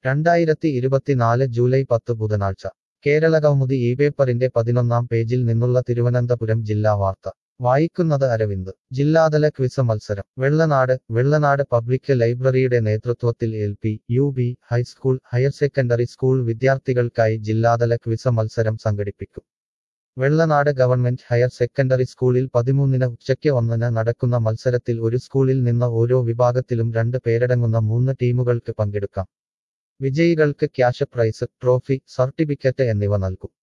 രണ്ടായിരത്തി ഇരുപത്തിനാല് ജൂലൈ പത്ത് ബുധനാഴ്ച കേരള കൗമുദി ഈ പേപ്പറിന്റെ പതിനൊന്നാം പേജിൽ നിന്നുള്ള തിരുവനന്തപുരം ജില്ലാ വാർത്ത വായിക്കുന്നത് അരവിന്ദ് ജില്ലാതല ക്വിസ് മത്സരം വെള്ളനാട് വെള്ളനാട് പബ്ലിക് ലൈബ്രറിയുടെ നേതൃത്വത്തിൽ L P U P high school higher secondary school വിദ്യാർത്ഥികൾക്കായി ജില്ലാതല ക്വിസ് മത്സരം സംഘടിപ്പിക്കും വെള്ളനാട് ഗവൺമെന്റ് ഹയർ സെക്കൻഡറി സ്കൂളിൽ പതിമൂന്നിന് ഉച്ചയ്ക്ക് ഒന്നിന് നടക്കുന്ന മത്സരത്തിൽ ഒരു സ്കൂളിൽ നിന്ന് ഓരോ വിഭാഗത്തിലും രണ്ട് പേരടങ്ങുന്ന മൂന്ന് ടീമുകൾക്ക് പങ്കെടുക്കാം വിജയികൾക്ക് ക്യാഷ് പ്രൈസ് ട്രോഫി സർട്ടിഫിക്കറ്റ് എന്നിവ നൽകും